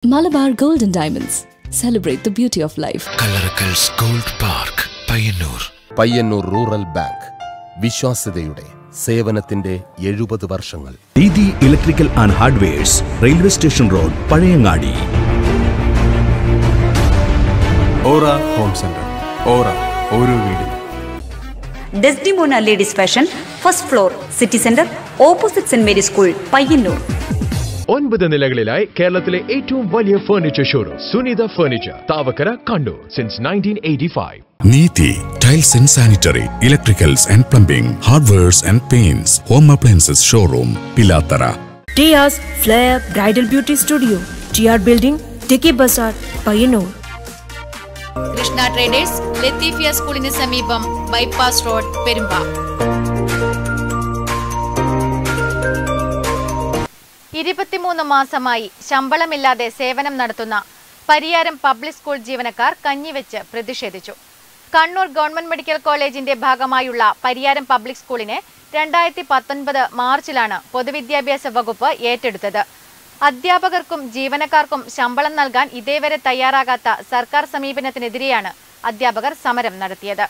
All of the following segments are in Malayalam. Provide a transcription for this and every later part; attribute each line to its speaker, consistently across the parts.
Speaker 1: Malabar Gold and Diamonds. Celebrate the beauty of life.
Speaker 2: Kallarakkal's gold park Payyanur
Speaker 3: Payyanur rural bank വിശ്വാസ്യതയുടെ സേവനത്തിന്റെ എഴുപത് വർഷങ്ങൾ
Speaker 4: Didi electrical and hardwares railway station road Pazhayangadi
Speaker 5: Aura home centre Aura ഓരോ വീടും
Speaker 6: Desdemona ladies fashion first floor city centre opposite സെന്റ് മേരി സ്കൂൾ പയ്യന്നൂർ
Speaker 7: ഒൻപത് നിലകളിലായി കേരളത്തിലെ ഏറ്റവും വലിയ furniture showroom Sunitha furniture Thavakkara Kannur since nineteen eighty five
Speaker 8: Neethi tiles and sanitary electricals and plumbing hardwares and paints home appliances showroom Pilathara
Speaker 9: Tia's Flair Bridal Beauty Studio, TR Building, Tiki Bazaar, Payanur.
Speaker 10: Krishna traders Latheefiya സ്കൂളിന് സമീപം ബൈപ്പാസ് റോഡ് പെരുമ്പ ഇരുപത്തിമൂന്ന് മാസമായി ശമ്പളമില്ലാതെ സേവനം നടത്തുന്ന പരിയാരം പബ്ലിക് സ്കൂൾ ജീവനക്കാർ കഞ്ഞിവെച്ച് പ്രതിഷേധിച്ചു കണ്ണൂർ ഗവൺമെന്റ് മെഡിക്കൽ കോളേജിന്റെ ഭാഗമായുള്ള പരിയാരം പബ്ലിക് സ്കൂളിനെ രണ്ടായിരത്തി പത്തൊൻപത് മാർച്ചിലാണ് പൊതുവിദ്യാഭ്യാസ വകുപ്പ് ഏറ്റെടുത്തത് അധ്യാപകർക്കും ജീവനക്കാർക്കും ശമ്പളം നൽകാൻ ഇതേവരെ തയ്യാറാകാത്ത സർക്കാർ സമീപനത്തിനെതിരെയാണ് അധ്യാപകർ സമരം നടത്തിയത്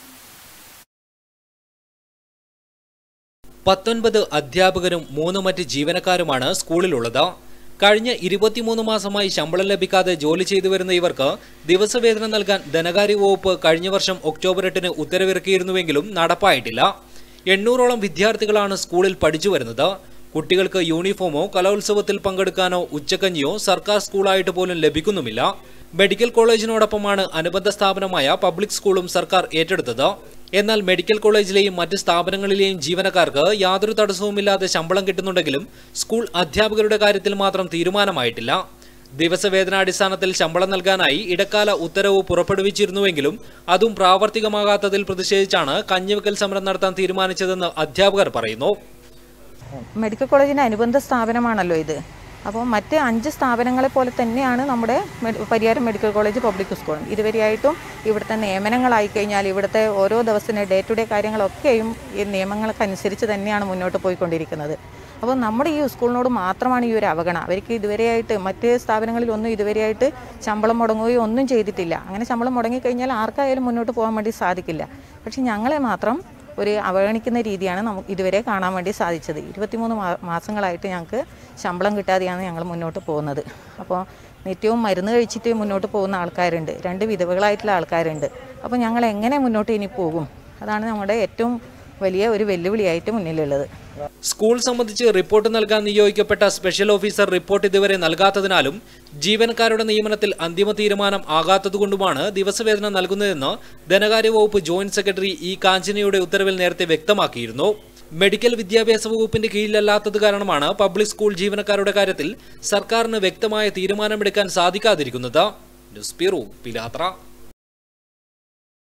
Speaker 11: പത്തൊൻപത് അധ്യാപകരും മൂന്ന് മറ്റ് ജീവനക്കാരുമാണ് സ്കൂളിലുള്ളത് കഴിഞ്ഞ ഇരുപത്തിമൂന്ന് മാസമായി ശമ്പളം ലഭിക്കാതെ ജോലി ചെയ്തു വരുന്ന ഇവർക്ക് ദിവസവേതനം നൽകാൻ ധനകാര്യ വകുപ്പ് കഴിഞ്ഞ വർഷം ഒക്ടോബർ എട്ടിന് ഉത്തരവിറക്കിയിരുന്നുവെങ്കിലും നടപ്പായിട്ടില്ല എണ്ണൂറോളം വിദ്യാർത്ഥികളാണ് സ്കൂളിൽ പഠിച്ചു വരുന്നത് കുട്ടികൾക്ക് യൂണിഫോമോ കലോത്സവത്തിൽ പങ്കെടുക്കാനോ ഉച്ചക്കഞ്ഞിയോ സർക്കാർ സ്കൂളായിട്ട് പോലും ലഭിക്കുന്നുമില്ല മെഡിക്കൽ കോളേജിനോടൊപ്പമാണ് അനുബന്ധ സ്ഥാപനമായ പബ്ലിക് സ്കൂളും സർക്കാർ ഏറ്റെടുത്തത് എന്നാൽ മെഡിക്കൽ കോളേജിലെയും മറ്റ് സ്ഥാപനങ്ങളിലെയും ജീവനക്കാർക്ക് യാതൊരു തടസ്സവുമില്ലാതെ ശമ്പളം കിട്ടുന്നുണ്ടെങ്കിലും സ്കൂൾ അധ്യാപകരുടെ കാര്യത്തിൽ മാത്രം തീരുമാനമായിട്ടില്ല ദിവസവേതനാടിസ്ഥാനത്തിൽ ശമ്പളം നൽകാനായി ഇടക്കാല ഉത്തരവ് പുറപ്പെടുവിച്ചിരുന്നുവെങ്കിലും അതും പ്രാവർത്തികമാകാത്തതിൽ പ്രതിഷേധിച്ചാണ് കഞ്ഞിവെക്കൽ സമരം നടത്താൻ തീരുമാനിച്ചതെന്ന് അധ്യാപകർ പറയുന്നു
Speaker 12: മെഡിക്കൽ കോളേജിൻ്റെ അനുബന്ധ സ്ഥാപനമാണല്ലോ ഇത് അപ്പോൾ മറ്റ് അഞ്ച് സ്ഥാപനങ്ങളെ പോലെ തന്നെയാണ് നമ്മുടെ മെ- പരിയാരം മെഡിക്കൽ കോളേജ് പബ്ലിക് സ്കൂളും ഇതുവരെയായിട്ടും ഇവിടുത്തെ നിയമനങ്ങളായി കഴിഞ്ഞാൽ ഇവിടുത്തെ ഓരോ ദിവസത്തെ ഡേ ടു ഡേ കാര്യങ്ങളൊക്കെയും ഈ നിയമങ്ങൾക്കനുസരിച്ച് തന്നെയാണ് മുന്നോട്ട് പോയിക്കൊണ്ടിരിക്കുന്നത് അപ്പോൾ നമ്മുടെ ഈ സ്കൂളിനോട് മാത്രമാണ് ഈ ഒരു അവഗണന അവർക്ക് ഇതുവരെയായിട്ട് മറ്റ് സ്ഥാപനങ്ങളിലൊന്നും ഇതുവരെയായിട്ട് ശമ്പളം മുടങ്ങുകയോ ഒന്നും ചെയ്തിട്ടില്ല അങ്ങനെ ശമ്പളം മുടങ്ങിക്കഴിഞ്ഞാൽ ആർക്കായാലും മുന്നോട്ട് പോകാൻ വേണ്ടി സാധിക്കില്ല പക്ഷേ ഞങ്ങളെ മാത്രം ഒരു അവഗണിക്കുന്ന രീതിയാണ് നമുക്ക് ഇതുവരെ കാണാൻ വേണ്ടി സാധിച്ചത് ഇരുപത്തിമൂന്ന് മാ മാസങ്ങളായിട്ട് ഞങ്ങൾക്ക് ശമ്പളം കിട്ടാതെയാണ് ഞങ്ങൾ മുന്നോട്ട് പോകുന്നത് അപ്പോൾ നിത്യവും മരുന്ന് കഴിച്ചിട്ട് മുന്നോട്ട് പോകുന്ന ആൾക്കാരുണ്ട് രണ്ട് വിധവകളായിട്ടുള്ള ആൾക്കാരുണ്ട് അപ്പോൾ ഞങ്ങൾ എങ്ങനെ മുന്നോട്ട് ഇനി പോകും അതാണ് നമ്മുടെ ഏറ്റവും വലിയ ഒരു വെല്ലുവിളിയായിട്ട് മുന്നിലുള്ളത്
Speaker 11: സ്കൂൾ സംബന്ധിച്ച് റിപ്പോർട്ട് നൽകാൻ നിയോഗിക്കപ്പെട്ട സ്പെഷ്യൽ ഓഫീസർ റിപ്പോർട്ട് ഇതുവരെ നൽകാത്തതിനാലും ജീവനക്കാരുടെ നിയമനത്തിൽ അന്തിമ തീരുമാനം ആകാത്തതുകൊണ്ടുമാണ് ദിവസവേതനം നൽകുന്നതെന്ന് ധനകാര്യ വകുപ്പ് ജോയിന്റ് സെക്രട്ടറി ഇ കാഞ്ചനയുടെ ഉത്തരവിൽ നേരത്തെ വ്യക്തമാക്കിയിരുന്നു മെഡിക്കൽ വിദ്യാഭ്യാസ വകുപ്പിന്റെ കീഴിലല്ലാത്തത് കാരണമാണ് പബ്ലിക് സ്കൂൾ ജീവനക്കാരുടെ കാര്യത്തിൽ സർക്കാരിന് വ്യക്തമായ തീരുമാനമെടുക്കാൻ സാധിക്കാതിരിക്കുന്നത് ന്യൂസ് ബ്യൂറോ പിലാത്ര